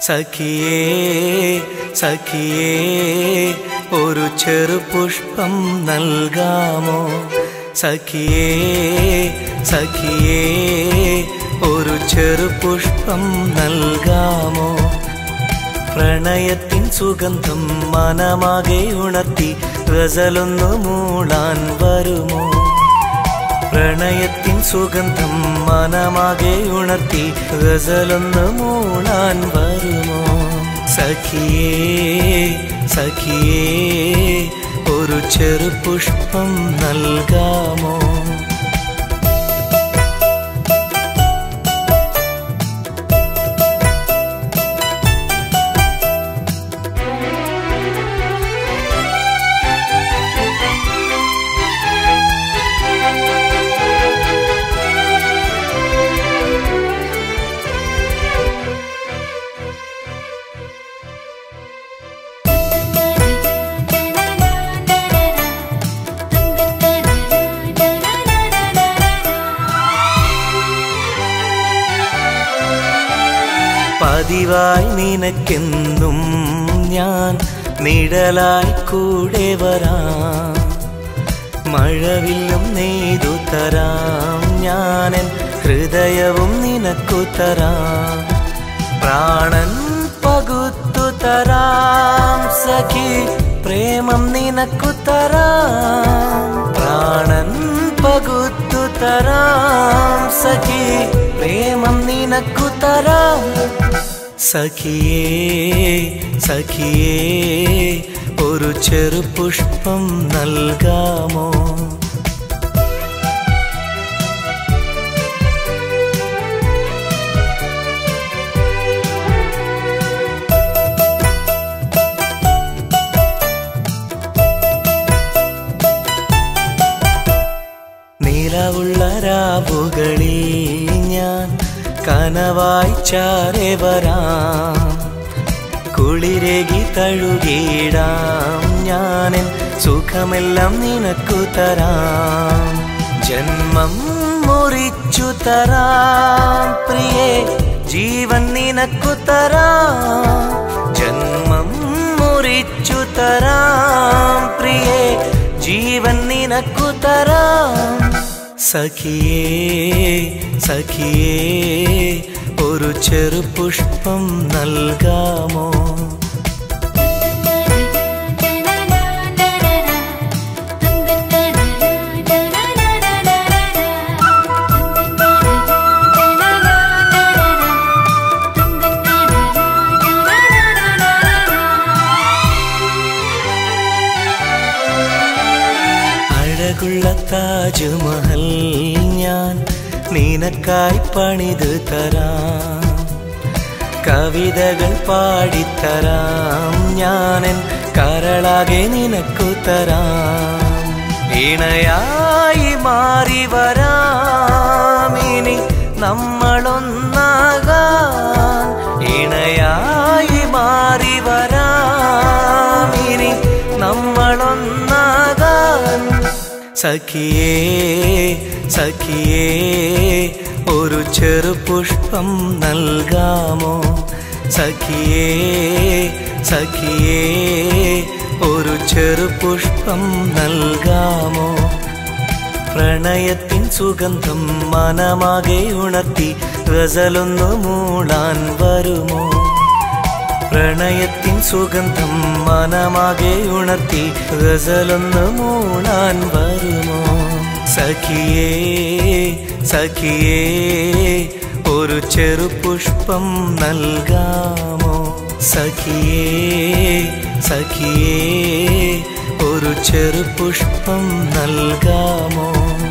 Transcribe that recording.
സഖിയേ സഖിയേ ഒരു ചെറു പുഷ്പം നൽകാമോ സഖിയേ സഖിയേ ഒരു ചെറു പുഷ്പം നൽകാമോ പ്രണയത്തിൻ സുഗന്ധം മനമാകെ ഉണർത്തി ഗസലൊന്നു മൂളാൻ വരുമോ പ്രണയത്തിൻ സുഗന്ധം മനമാകെ ഉണർത്തി ഗസലൊന്ന് മൂളാൻ വരുമോ സഖിയേ സഖിയേ ഒരു ചെറു പുഷ്പം നൽകാമോ പതിവായി നിനക്കെന്നും ഞാൻ നിഴലായി കൂടെ വരാം മഴവില്ലും നെയ്തു തരാം ഞാനൻ ഹൃദയവും നിനക്കു തരാം പ്രാണൻ പകുത്തു തരാം സഖി പ്രേമം നിനക്കു തരാം പ്രാണൻ പകുത്തു തരാം സഖി പ്രേമം നിനക്കു തരാം സഖിയേ സഖിയേ ഒരു ചെറു പുഷ്പം നൽകാമോ നിലവുള്ള രാവുകളിൽ ഞാൻ കനവായി ചാരെ വരാം കുളിരകി തഴുകിടാം ഞാനൻ സുഖമെല്ലാം നിനക്കു തരാം ജന്മം മുറിച്ചു തരാം പ്രിയേ ജീവൻ നിനക്കു തരാം ജന്മം മുറിച്ചു തരാം പ്രിയേ ജീവൻ നിനക്കു തരാം സഖിയേ സഖിയേ ഒരു ചെറു പുഷ്പം നൽകാമോ അഴകുള്ള താജ്മഹൽ ഞാൻ നിനക്കായി പണിത് തരാം കവിതകൾ പാടിത്തരാം ഞാനൻ കരളാകെ നിനക്കു തരാം ഇണയായി മാറി വരാം ഇനി നമ്മളൊന്നാകാൻ ഇണയായി മാറി വരാം ഇനി നമ്മളൊന്നാകാൻ സഖിയേ സഖിയേ ഒരു ചെറു പുഷ്പം നൽകാമോ സഖിയേ സഖിയേ ഒരു ചെറു പുഷ്പം നൽകാമോ പ്രണയത്തിൻ സുഗന്ധം മനമാകെ ഉണർത്തി ഗസലൊന്നു മൂളാൻ വരുമോ പ്രണയത്തിൻ സുഗന്ധം മനമാകെ ഉണർത്തി ഗസലൊന്ന് മൂളാൻ വരുമോ സഖിയേ സഖിയേ ഒരു ചെറു പുഷ്പം നൽകാമോ സഖിയേ സഖിയേ ഒരു ചെറു പുഷ്പം നൽകാമോ